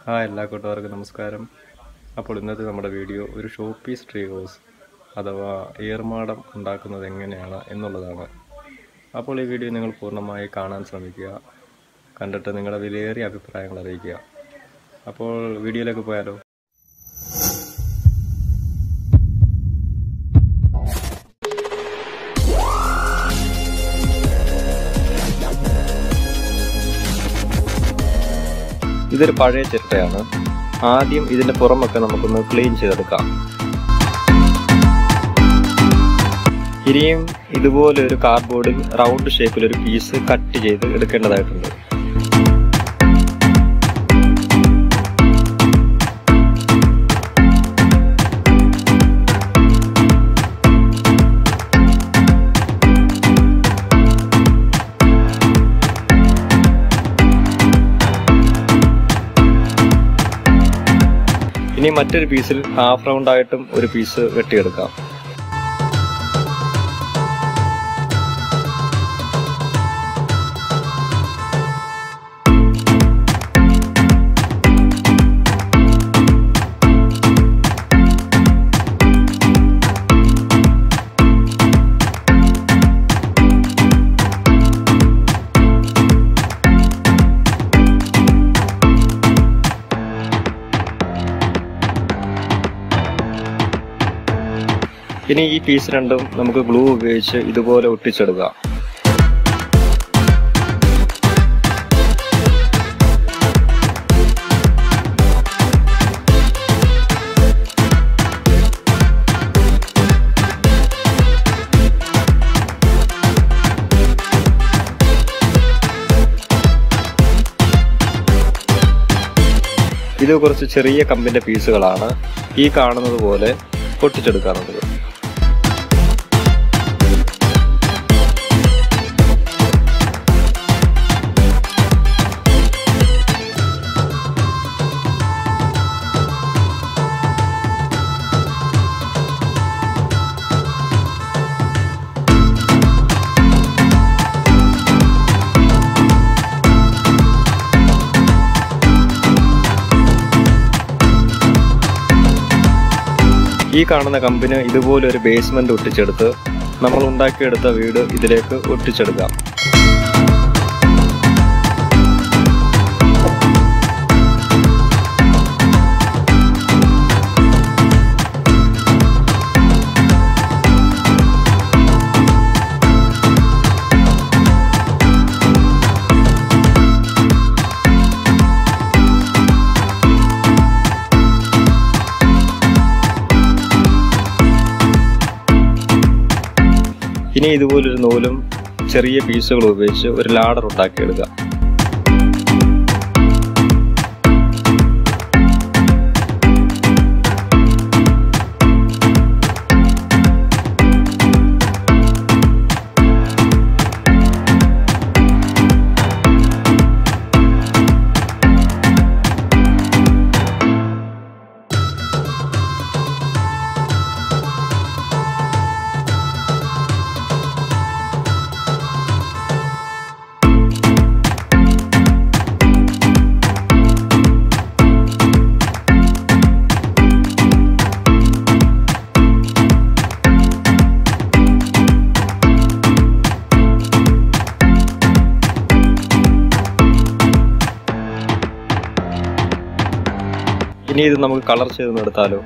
ആ എല്ലാ കൂട്ടുകാർക്കും നമസ്കാരം അപ്പോൾ ഇന്നത്തെ നമ്മുടെ വീഡിയോ ഒരു ഷോ പീസ് ട്രീ ഹൗസ് അഥവാ ഏർമാടം ഉണ്ടാക്കുന്നത് എങ്ങനെയാണ് എന്നുള്ളതാണ് അപ്പോൾ ഈ വീഡിയോ നിങ്ങൾ പൂർണ്ണമായി കാണാൻ ശ്രമിക്കുക കണ്ടിട്ട് നിങ്ങളുടെ വിലയേറിയ അഭിപ്രായങ്ങൾ അറിയിക്കുക അപ്പോൾ വീഡിയോയിലേക്ക് പോയാലോ ഇതൊരു പഴയ ചിരട്ടയാണ് ആദ്യം ഇതിന്റെ പുറമൊക്കെ നമുക്കൊന്ന് ക്ലീൻ ചെയ്തെടുക്കാം ഇനിയും ഇതുപോലെ ഒരു കാർഡ്ബോർഡിൽ റൗണ്ട് ഷേപ്പിൽ ഒരു പീസ് കട്ട് ചെയ്ത് എടുക്കേണ്ടതായിട്ടുണ്ട് ഇനി മറ്റൊരു പീസിൽ ഹാഫ് റൗണ്ട് ആയിട്ടും ഒരു പീസ് വെട്ടിയെടുക്കാം ഇനി ഈ പീസ് രണ്ടും നമുക്ക് ഗ്ലൂ ഉപയോഗിച്ച് ഇതുപോലെ ഒട്ടിച്ചെടുക്കാം ഇത് കുറച്ച് ചെറിയ കമ്പിന്റെ പീസുകളാണ് ഈ കാണുന്നത് പോലെ പൊട്ടിച്ചെടുക്കാറുള്ളത് ഈ കാണുന്ന കമ്പിന് ഇതുപോലെ ഒരു ബേസ്മെന്റ് ഒട്ടിച്ചെടുത്ത് നമ്മൾ ഉണ്ടാക്കിയെടുത്ത വീട് ഇതിലേക്ക് ഒട്ടിച്ചെടുക്കാം ഇനി ഇതുപോലൊരു നൂലും ചെറിയ പീസുകൾ ഉപയോഗിച്ച് ഒരു ലാഡർ ഉണ്ടാക്കിയെടുക്കുക ഇനി ഇത് നമുക്ക് കളർ ചെയ്ത് നിർത്താലോ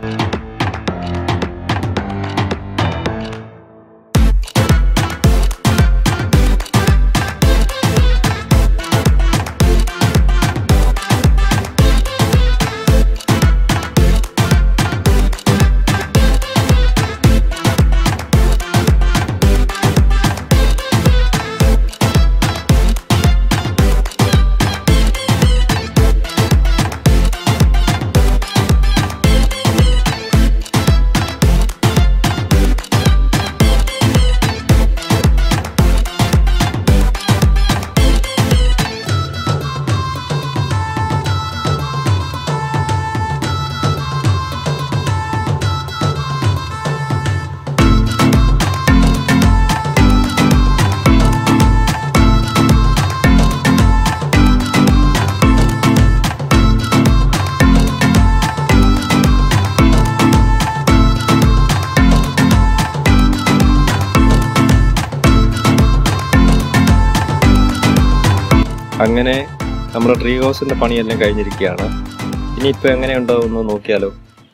അങ്ങനെ നമ്മുടെ ട്രീ ഹൗസിൻ്റെ പണിയെല്ലാം കഴിഞ്ഞിരിക്കുകയാണ് ഇനിയിപ്പോൾ എങ്ങനെയുണ്ടോ എന്ന് നോക്കിയാലോ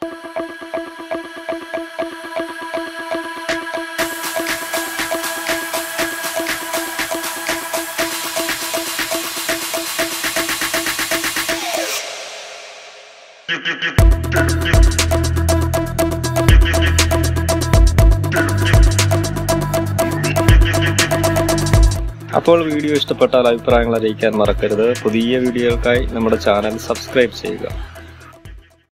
അപ്പോൾ വീഡിയോ ഇഷ്ടപ്പെട്ടാൽ അഭിപ്രായങ്ങൾ അറിയിക്കാൻ മറക്കരുത് പുതിയ വീഡിയോകൾക്കായി നമ്മുടെ ചാനൽ സബ്സ്ക്രൈബ് ചെയ്യുക